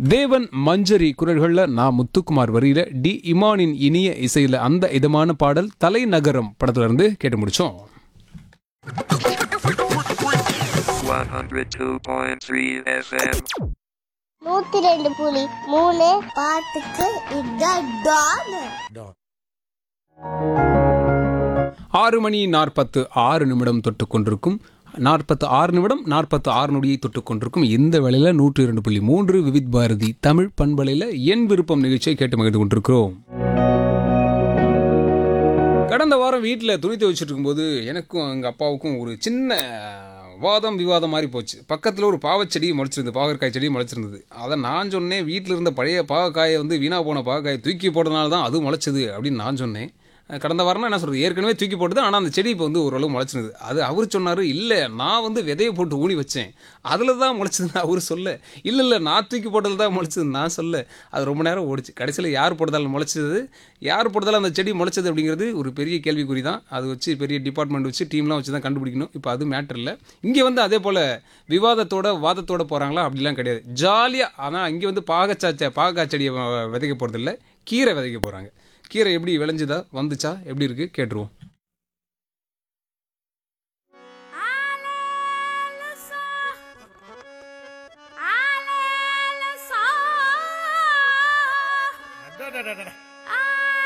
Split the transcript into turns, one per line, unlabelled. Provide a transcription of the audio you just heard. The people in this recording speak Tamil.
தேவன் மஞ்சரி குரல்களில் நான் முத்துக்குமார் வரியில டி இமானின் இனிய இசையில அந்த இதமான பாடல் தலைநகரம் படத்துல இருந்து கேட்டு முடிச்சோம்
102.3 FM.
நூத்தி ரெண்டு புலி மூணு பாட்டுக்கு இதான் டான்
ஆறு மணி நாற்பத்து ஆறு நிமிடம் தொட்டு கொண்டிருக்கும் நாற்பத்து ஆறு நிமிடம் நாற்பத்து ஆறு நொடியை தொட்டு கொண்டிருக்கும் இந்த வேளையில் நூற்றி இரண்டு புள்ளி மூன்று விவித் பாரதி தமிழ் பண்பலையில் என் விருப்பம் நிகழ்ச்சியை கேட்டு மகிழ்ந்து கொண்டிருக்கிறோம் கடந்த வாரம் வீட்டில் துணி துவைச்சிட்டு இருக்கும்போது எனக்கும் எங்கள் அப்பாவுக்கும் ஒரு சின்ன வாதம் விவாதம் மாதிரி போச்சு பக்கத்தில் ஒரு பாவச்செடி முளைச்சிருந்தது பாகற்காய் செடி முளைச்சிருந்தது அதை நான் சொன்னேன் வீட்டில் இருந்த பழைய பாகக்காயை வந்து வீணாக போன பாகக்காயை தூக்கி போட்டதுனால தான் அது முளைச்சது அப்படின்னு நான் சொன்னேன் கடந்த வாரம் என்ன சொல்கிறது ஏற்கனவே தூக்கி போட்டது ஆனால் அந்த செடி இப்போ வந்து ஓரளவு முளைச்சிருந்தது அது அவர் சொன்னார் இல்லை நான் வந்து விதையை போட்டு ஊனி வச்சேன் அதில் தான் முளைச்சதுன்னு அவர் சொல்ல இல்லை இல்லை நான் தூக்கி போட்டதில் தான் முளைச்சது நான் சொல்ல அது ரொம்ப நேரம் ஓடிச்சு கடைசியில் யார் போட்டதால் முளைச்சது யார் போட்டதால் அந்த செடி முளைச்சது அப்படிங்கிறது ஒரு பெரிய கேள்விக்குறி தான் அது வச்சு பெரிய டிபார்ட்மெண்ட் வச்சு டீம்லாம் வச்சு தான் கண்டுபிடிக்கணும் இப்போ அது மேட்டர் இல்லை இங்கே வந்து அதே போல் விவாதத்தோட வாதத்தோட போகிறாங்களா அப்படிலாம் கிடையாது ஜாலியாக ஆனால் இங்கே வந்து பாகச்சாச்ச பாகக்காய் செடியை வ- விதைக்க போகிறதில்ல கீரை விதைக்க போகிறாங்க கீரை எப்படி விளைஞ்சுதா வந்துச்சா எப்படி இருக்குது கேட்டுருவோம்